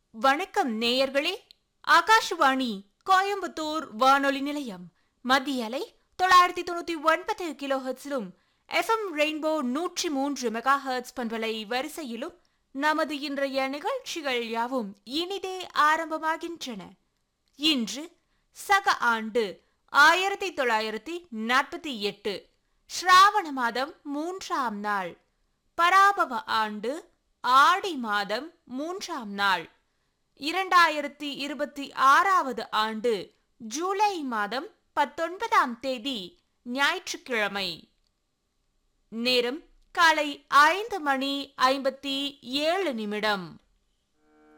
வணக்கம் நேயர்களே ஆகாஷ்வாணி கோயம்புத்தூர் வானொலி நிலையம் மத்திய அலை தொள்ளாயிரத்தி தொண்ணூத்தி ஒன்பது கிலோ ஹெர்ட்ஸிலும் எஃப்எம் ரெயின்போ நூற்றி மூன்று மெகா ஹெர்ட்ஸ் பண்பலை வரிசையிலும் நமது இன்றைய நிகழ்ச்சிகள் யாவும் இனிதே ஆரம்பமாகின்றன இன்று சக ஆண்டு ஆயிரத்தி தொள்ளாயிரத்தி நாற்பத்தி எட்டு ஸ்ராவண மாதம் மூன்றாம் நாள் பராபவ ஆண்டு ஆடி மாதம் மூன்றாம் நாள் இரண்டாயிரத்தி இருபத்தி ஆறாவது ஆண்டு ஜூலை மாதம் பத்தொன்பதாம் தேதி ஞாயிற்றுக்கிழமை நேரம் காலை ஐந்து மணி ஐம்பத்தி ஏழு நிமிடம்